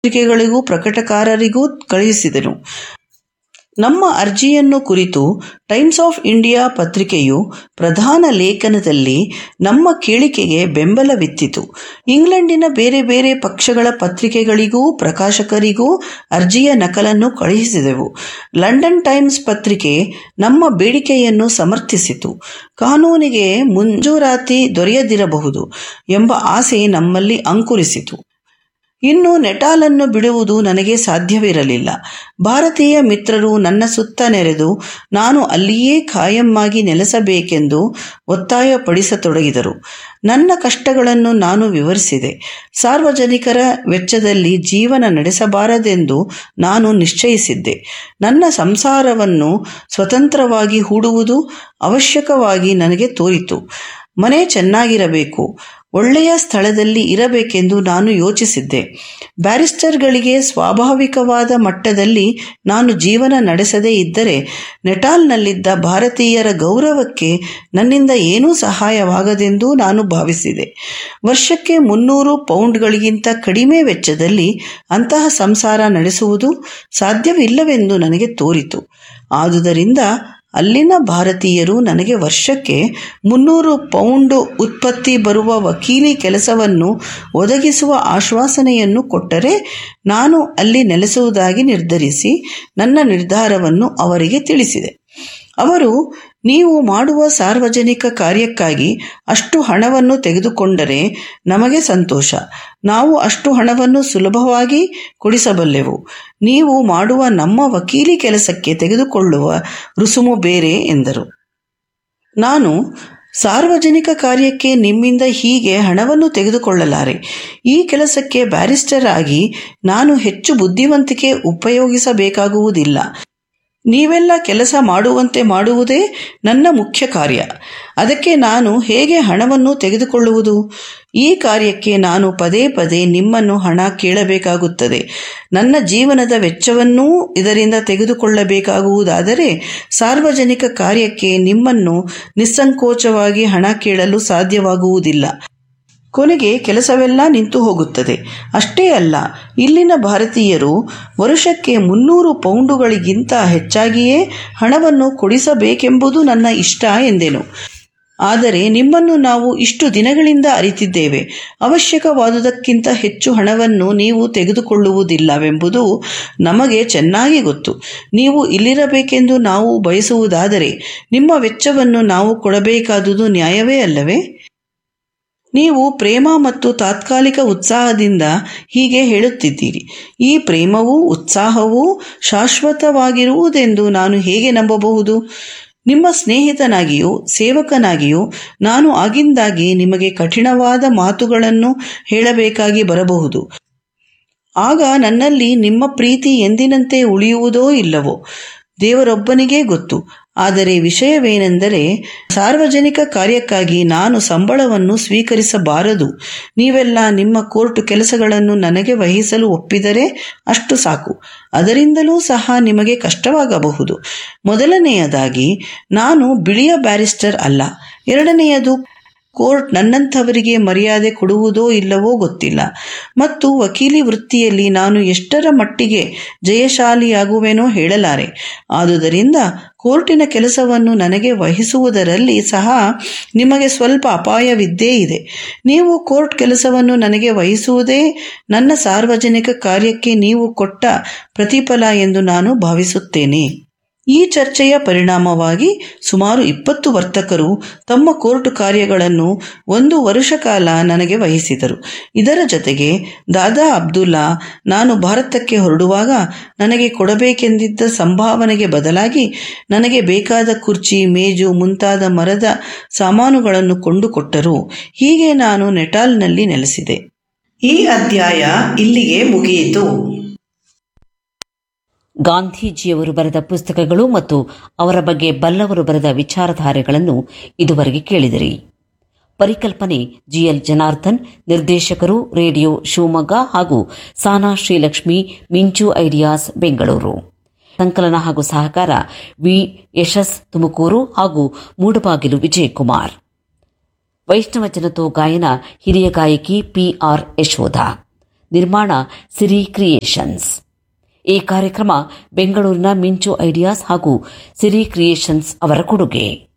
ಪತ್ರಿಕೆಗಳಿಗೂ ಪ್ರಕಟಕಾರರಿಗೂ ಕಳುಹಿಸಿದೆನು ನಮ್ಮ ಅರ್ಜಿಯನ್ನು ಕುರಿತು ಟೈಮ್ಸ್ ಆಫ್ ಇಂಡಿಯಾ ಪತ್ರಿಕೆಯು ಪ್ರಧಾನ ಲೇಖನದಲ್ಲಿ ನಮ್ಮ ಕೇಳಿಕೆಗೆ ಬೆಂಬಲವಿತ್ತಿತು ಇಂಗ್ಲೆಂಡಿನ ಬೇರೆ ಬೇರೆ ಪಕ್ಷಗಳ ಪತ್ರಿಕೆಗಳಿಗೂ ಪ್ರಕಾಶಕರಿಗೂ ಅರ್ಜಿಯ ನಕಲನ್ನು ಕಳುಹಿಸಿದೆವು ಲಂಡನ್ ಟೈಮ್ಸ್ ಪತ್ರಿಕೆ ನಮ್ಮ ಬೇಡಿಕೆಯನ್ನು ಸಮರ್ಥಿಸಿತು ಕಾನೂನಿಗೆ ಮಂಜೂರಾತಿ ದೊರೆಯದಿರಬಹುದು ಎಂಬ ಆಸೆ ನಮ್ಮಲ್ಲಿ ಅಂಕುರಿಸಿತು ಇನ್ನು ನೆಟಾಲನ್ನು ಬಿಡುವುದು ನನಗೆ ಸಾಧ್ಯವಿರಲಿಲ್ಲ ಭಾರತೀಯ ಮಿತ್ರರು ನನ್ನ ಸುತ್ತ ನೆರೆದು ನಾನು ಅಲ್ಲಿಯೇ ಖಾಯಮ್ಮಾಗಿ ನೆಲೆಸಬೇಕೆಂದು ಒತ್ತಾಯಪಡಿಸತೊಡಗಿದರು ನನ್ನ ಕಷ್ಟಗಳನ್ನು ನಾನು ವಿವರಿಸಿದೆ ಸಾರ್ವಜನಿಕರ ವೆಚ್ಚದಲ್ಲಿ ಜೀವನ ನಡೆಸಬಾರದೆಂದು ನಾನು ನಿಶ್ಚಯಿಸಿದ್ದೆ ನನ್ನ ಸಂಸಾರವನ್ನು ಸ್ವತಂತ್ರವಾಗಿ ಹೂಡುವುದು ಅವಶ್ಯಕವಾಗಿ ನನಗೆ ತೋರಿತು ಮನೆ ಚೆನ್ನಾಗಿರಬೇಕು ಒಳ್ಳೆಯ ಸ್ಥಳದಲ್ಲಿ ಇರಬೇಕೆಂದು ನಾನು ಯೋಚಿಸಿದ್ದೆ ಬ್ಯಾರಿಸ್ಟರ್ಗಳಿಗೆ ಸ್ವಾಭಾವಿಕವಾದ ಮಟ್ಟದಲ್ಲಿ ನಾನು ಜೀವನ ನಡೆಸದೇ ಇದ್ದರೆ ನೆಟಾಲ್ನಲ್ಲಿದ್ದ ಭಾರತೀಯರ ಗೌರವಕ್ಕೆ ನನ್ನಿಂದ ಏನೂ ಸಹಾಯವಾಗದೆಂದು ನಾನು ಭಾವಿಸಿದೆ ವರ್ಷಕ್ಕೆ ಮುನ್ನೂರು ಪೌಂಡ್ಗಳಿಗಿಂತ ಕಡಿಮೆ ವೆಚ್ಚದಲ್ಲಿ ಅಂತಹ ಸಂಸಾರ ನಡೆಸುವುದು ಸಾಧ್ಯವಿಲ್ಲವೆಂದು ನನಗೆ ತೋರಿತು ಆದುದರಿಂದ ಅಲ್ಲಿನ ಭಾರತೀಯರು ನನಗೆ ವರ್ಷಕ್ಕೆ ಮುನ್ನೂರು ಪೌಂಡು ಉತ್ಪತ್ತಿ ಬರುವ ವಕೀಲಿ ಕೆಲಸವನ್ನು ಒದಗಿಸುವ ಆಶ್ವಾಸನೆಯನ್ನು ಕೊಟ್ಟರೆ ನಾನು ಅಲ್ಲಿ ನೆಲೆಸುವುದಾಗಿ ನಿರ್ಧರಿಸಿ ನನ್ನ ನಿರ್ಧಾರವನ್ನು ಅವರಿಗೆ ತಿಳಿಸಿದೆ ಅವರು ನೀವು ಮಾಡುವ ಸಾರ್ವಜನಿಕ ಕಾರ್ಯಕ್ಕಾಗಿ ಅಷ್ಟು ಹಣವನ್ನು ತೆಗೆದುಕೊಂಡರೆ ನಮಗೆ ಸಂತೋಷ ನಾವು ಅಷ್ಟು ಹಣವನ್ನು ಸುಲಭವಾಗಿ ಕೊಡಿಸಬಲ್ಲೆವು ನೀವು ಮಾಡುವ ನಮ್ಮ ವಕೀಲಿ ಕೆಲಸಕ್ಕೆ ತೆಗೆದುಕೊಳ್ಳುವ ರುಸುಮು ಬೇರೆ ಎಂದರು ನಾನು ಸಾರ್ವಜನಿಕ ಕಾರ್ಯಕ್ಕೆ ನಿಮ್ಮಿಂದ ಹೀಗೆ ಹಣವನ್ನು ತೆಗೆದುಕೊಳ್ಳಲಾರೆ ಈ ಕೆಲಸಕ್ಕೆ ಬ್ಯಾರಿಸ್ಟರ್ ಆಗಿ ನಾನು ಹೆಚ್ಚು ಬುದ್ಧಿವಂತಿಕೆ ಉಪಯೋಗಿಸಬೇಕಾಗುವುದಿಲ್ಲ ನೀವೆಲ್ಲ ಕೆಲಸ ಮಾಡುವಂತೆ ಮಾಡುವುದೇ ನನ್ನ ಮುಖ್ಯ ಕಾರ್ಯ ಅದಕ್ಕೆ ನಾನು ಹೇಗೆ ಹಣವನ್ನು ತೆಗೆದುಕೊಳ್ಳುವುದು ಈ ಕಾರ್ಯಕ್ಕೆ ನಾನು ಪದೇ ಪದೇ ನಿಮ್ಮನ್ನು ಹಣ ಕೇಳಬೇಕಾಗುತ್ತದೆ ನನ್ನ ಜೀವನದ ವೆಚ್ಚವನ್ನೂ ಇದರಿಂದ ತೆಗೆದುಕೊಳ್ಳಬೇಕಾಗುವುದಾದರೆ ಸಾರ್ವಜನಿಕ ಕಾರ್ಯಕ್ಕೆ ನಿಮ್ಮನ್ನು ನಿಸ್ಸಂಕೋಚವಾಗಿ ಹಣ ಕೇಳಲು ಸಾಧ್ಯವಾಗುವುದಿಲ್ಲ ಕೊನೆಗೆ ಕೆಲಸವೆಲ್ಲ ನಿಂತು ಹೋಗುತ್ತದೆ ಅಷ್ಟೇ ಅಲ್ಲ ಇಲ್ಲಿನ ಭಾರತೀಯರು ವರುಷಕ್ಕೆ ಮುನ್ನೂರು ಪೌಂಡುಗಳಿಗಿಂತ ಹೆಚ್ಚಾಗಿಯೇ ಹಣವನ್ನು ಕೊಡಿಸಬೇಕೆಂಬುದು ನನ್ನ ಇಷ್ಟ ಎಂದೆನು ಆದರೆ ನಿಮ್ಮನ್ನು ನಾವು ಇಷ್ಟು ದಿನಗಳಿಂದ ಅರಿತಿದ್ದೇವೆ ಅವಶ್ಯಕವಾದುದಕ್ಕಿಂತ ಹೆಚ್ಚು ಹಣವನ್ನು ನೀವು ತೆಗೆದುಕೊಳ್ಳುವುದಿಲ್ಲವೆಂಬುದು ನಮಗೆ ಚೆನ್ನಾಗಿ ಗೊತ್ತು ನೀವು ಇಲ್ಲಿರಬೇಕೆಂದು ನಾವು ಬಯಸುವುದಾದರೆ ನಿಮ್ಮ ವೆಚ್ಚವನ್ನು ನಾವು ಕೊಡಬೇಕಾದುದು ನ್ಯಾಯವೇ ಅಲ್ಲವೇ ನೀವು ಪ್ರೇಮ ಮತ್ತು ತಾತ್ಕಾಲಿಕ ಉತ್ಸಾಹದಿಂದ ಹೀಗೆ ಹೇಳುತ್ತಿದ್ದೀರಿ ಈ ಪ್ರೇಮವೂ ಉತ್ಸಾಹವೂ ಶಾಶ್ವತವಾಗಿರುವುದೆಂದು ನಾನು ಹೇಗೆ ನಂಬಬಹುದು ನಿಮ್ಮ ಸ್ನೇಹಿತನಾಗಿಯೂ ಸೇವಕನಾಗಿಯೂ ನಾನು ಆಗಿಂದಾಗಿ ನಿಮಗೆ ಕಠಿಣವಾದ ಮಾತುಗಳನ್ನು ಹೇಳಬೇಕಾಗಿ ಬರಬಹುದು ಆಗ ನನ್ನಲ್ಲಿ ನಿಮ್ಮ ಪ್ರೀತಿ ಎಂದಿನಂತೆ ಉಳಿಯುವುದೋ ಇಲ್ಲವೋ ದೇವರೊಬ್ಬನಿಗೇ ಗೊತ್ತು ಆದರೆ ವಿಷಯವೇನೆಂದರೆ ಸಾರ್ವಜನಿಕ ಕಾರ್ಯಕ್ಕಾಗಿ ನಾನು ಸಂಬಳವನ್ನು ಸ್ವೀಕರಿಸಬಾರದು ನೀವೆಲ್ಲ ನಿಮ್ಮ ಕೋರ್ಟ್ ಕೆಲಸಗಳನ್ನು ನನಗೆ ವಹಿಸಲು ಒಪ್ಪಿದರೆ ಅಷ್ಟು ಸಾಕು ಅದರಿಂದಲೂ ಸಹ ನಿಮಗೆ ಕಷ್ಟವಾಗಬಹುದು ಮೊದಲನೆಯದಾಗಿ ನಾನು ಬಿಳಿಯ ಬ್ಯಾರಿಸ್ಟರ್ ಅಲ್ಲ ಎರಡನೆಯದು ಕೋರ್ಟ್ ನನ್ನಂಥವರಿಗೆ ಮರ್ಯಾದೆ ಕೊಡುವುದೋ ಇಲ್ಲವೋ ಗೊತ್ತಿಲ್ಲ ಮತ್ತು ವಕೀಲಿ ವೃತ್ತಿಯಲ್ಲಿ ನಾನು ಎಷ್ಟರ ಮಟ್ಟಿಗೆ ಜಯಶಾಲಿಯಾಗುವೆನೋ ಹೇಳಲಾರೆ ಆದುದರಿಂದ ಕೋರ್ಟಿನ ಕೆಲಸವನ್ನು ನನಗೆ ವಹಿಸುವುದರಲ್ಲಿ ಸಹ ನಿಮಗೆ ಸ್ವಲ್ಪ ಅಪಾಯವಿದ್ದೇ ಇದೆ ನೀವು ಕೋರ್ಟ್ ಕೆಲಸವನ್ನು ನನಗೆ ವಹಿಸುವುದೇ ನನ್ನ ಸಾರ್ವಜನಿಕ ಕಾರ್ಯಕ್ಕೆ ನೀವು ಕೊಟ್ಟ ಪ್ರತಿಫಲ ಎಂದು ನಾನು ಭಾವಿಸುತ್ತೇನೆ ಈ ಚರ್ಚೆಯ ಪರಿಣಾಮವಾಗಿ ಸುಮಾರು ಇಪ್ಪತ್ತು ವರ್ತಕರು ತಮ್ಮ ಕೋರ್ಟ್ ಕಾರ್ಯಗಳನ್ನು ಒಂದು ವರುಷ ಕಾಲ ನನಗೆ ವಹಿಸಿದರು ಇದರ ಜೊತೆಗೆ ದಾದಾ ಅಬ್ದುಲ್ಲಾ ನಾನು ಭಾರತಕ್ಕೆ ಹೊರಡುವಾಗ ನನಗೆ ಕೊಡಬೇಕೆಂದಿದ್ದ ಸಂಭಾವನೆಗೆ ಬದಲಾಗಿ ನನಗೆ ಬೇಕಾದ ಕುರ್ಚಿ ಮೇಜು ಮುಂತಾದ ಮರದ ಸಾಮಾನುಗಳನ್ನು ಕೊಂಡುಕೊಟ್ಟರು ಹೀಗೆ ನಾನು ನೆಟಾಲ್ನಲ್ಲಿ ನೆಲೆಸಿದೆ ಈ ಅಧ್ಯಾಯ ಇಲ್ಲಿಗೆ ಮುಗಿಯಿತು ಗಾಂಧೀಜಿಯವರು ಬರೆದ ಪುಸ್ತಕಗಳು ಮತ್ತು ಅವರ ಬಗ್ಗೆ ಬಲ್ಲವರು ಬರೆದ ವಿಚಾರಧಾರೆಗಳನ್ನು ಇದುವರೆಗೆ ಕೇಳಿದಿರಿ ಪರಿಕಲ್ಪನೆ ಜಿಎಲ್ ಜನಾರ್ದನ್ ನಿರ್ದೇಶಕರು ರೇಡಿಯೋ ಶಿವಮೊಗ್ಗ ಹಾಗೂ ಸಾನಾ ಶ್ರೀಲಕ್ಷ್ಮಿ ಮಿಂಚು ಐಡಿಯಾಸ್ ಬೆಂಗಳೂರು ಸಂಕಲನ ಹಾಗೂ ಸಹಕಾರ ವಿ ಯಶಸ್ ತುಮಕೂರು ಹಾಗೂ ಮೂಡಬಾಗಿಲು ವಿಜಯಕುಮಾರ್ ವೈಷ್ಣವ ಜನತೋ ಗಾಯನ ಹಿರಿಯ ಗಾಯಕಿ ಪಿಆರ್ ಯಶೋಧ ನಿರ್ಮಾಣ ಸಿರಿ ಕ್ರಿಯೇಷನ್ಸ್ ಈ ಕಾರ್ಯಕ್ರಮ ಬೆಂಗಳೂರಿನ ಮಿಂಚು ಐಡಿಯಾಸ್ ಹಾಗೂ ಸಿರಿ ಕ್ರಿಯೇಷನ್ಸ್ ಅವರ ಕೊಡುಗೆ